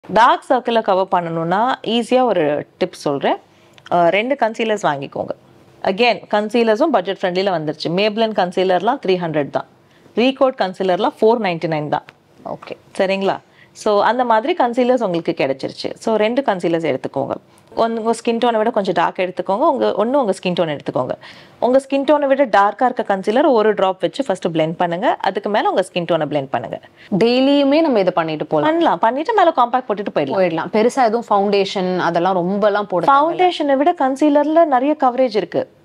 dark சர்க்கிளை cover பண்ணணும்னா ஈஸியாக ஒரு டிப்ஸ் சொல்கிறேன் ரெண்டு கன்சீலர்ஸ் வாங்கிக்கோங்க அகெயின் கன்சீலர்ஸும் பட்ஜெட் ஃப்ரெண்ட்லியில் வந்துருச்சு மேப்லன் கன்சீலர்லாம் த்ரீ ஹண்ட்ரட் தான் ரீகோட் கன்சீலர்லாம் ஃபோர் நைன்டி நைன் தான் ஓகே சரிங்களா ஸோ அந்த மாதிரி கன்சீலர்ஸ் உங்களுக்கு கிடைச்சிருச்சு ஸோ ரெண்டு கன்சீலர்ஸ் எடுத்துக்கோங்க உங்கள் ஸ்கின் டோனை விட கொஞ்சம் டார்க் எடுத்துக்கோங்க உங்கள் ஒன்று உங்கள் ஸ்கின் டோன் எடுத்துக்கோங்க உங்கள் ஸ்கின் டோனை விட டார்க்காக இருக்க கன்சீலர் ஒரு ட்ராப் வச்சு ஃபஸ்ட்டு blend பண்ணுங்க அதுக்கு மேலே உங்கள் ஸ்கின் டோனை blend பண்ணுங்க டெய்லியுமே நம்ம இதை பண்ணிட்டு போகலாம் பண்ணலாம் பண்ணிட்டு மேலே காம்பாக்ட் போட்டுட்டு போயிடலாம் போயிடலாம் பெருசா எதுவும் ஃபவுண்டேஷன் அதெல்லாம் ரொம்பலாம் போட ஃபவுண்டேஷனை விட கன்சீலரில் நிறைய கவரேஜ் இருக்கு